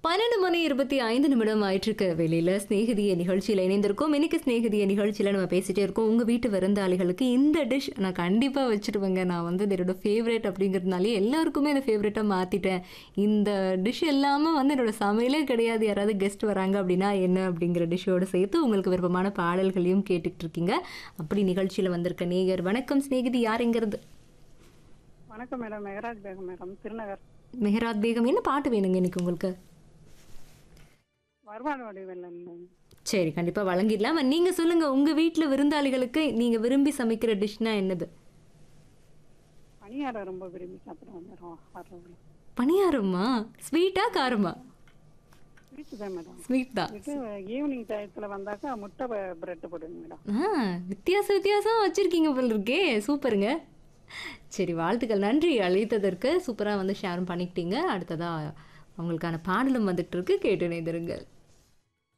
பன்னெண்டு மணி இருபத்தி ஐந்து நிமிடம் ஆயிட்டிருக்க வெளியில ஸ்நேகிதிய நிகழ்ச்சியில் இணைந்திருக்கோம் இன்னைக்கு ஸ்நேகிதிய நிகழ்ச்சியில் நம்ம பேசிட்டே இருக்கோம் உங்கள் வீட்டு விருந்தாளிகளுக்கு இந்த டிஷ் நான் கண்டிப்பாக வச்சுருவேங்க நான் வந்து இது என்னோட ஃபேவரட் அப்படிங்கிறதுனாலே எல்லாருக்குமே இந்த ஃபேவரட்டாக மாற்றிட்டேன் இந்த டிஷ் எல்லாமே வந்து என்னோட சமையலே கிடையாது யாராவது கெஸ்ட் வராங்க அப்படின்னா என்ன அப்படிங்கிற டிஷ்ஷோடு சேர்த்து உங்களுக்கு விருப்பமான பாடல்களையும் கேட்டுட்டு இருக்கீங்க அப்படி நிகழ்ச்சியில் வந்திருக்க நேயர் வணக்கம் ஸ்நேகிதி யாருங்கிறது வணக்கம் மேடம் மெகராஜ் பேகம் மேடம் திருநகர் மெஹராத் பேகம் என்ன பாட்டு வேணுங்க இன்னைக்கு உங்களுக்கு வருமான வடிவில் சரி கண்டிப்பாக வழங்கிடலாம் நீங்கள் சொல்லுங்கள் உங்கள் வீட்டில் விருந்தாளிகளுக்கு நீங்கள் விரும்பி சமைக்கிற டிஷ்னா என்னது பணியாரம் ரொம்ப விரும்பி சாப்பிடுவோம் மேடம் வர்றவங்க பணியாரமா ஸ்வீட்டா காரமா ஸ்வீட்டு தான் மேடம் ஸ்வீட் தான் இது ஈவினிங் டயத்தில் வந்தாக்கா முட்டை பிரெட் போடுங்க மேடம் ஆ வித்தியாச வித்தியாசம் வச்சுருக்கீங்க போல இருக்கே சூப்பருங்க சரி வாழ்த்துக்கள் நன்றி அழைத்ததற்கு சூப்பராக வந்து ஷேரும் பண்ணிக்கிட்டீங்க அடுத்ததாக உங்களுக்கான பாடலும் வந்துட்டு இருக்கு கேட்டு இணைந்திருங்கள்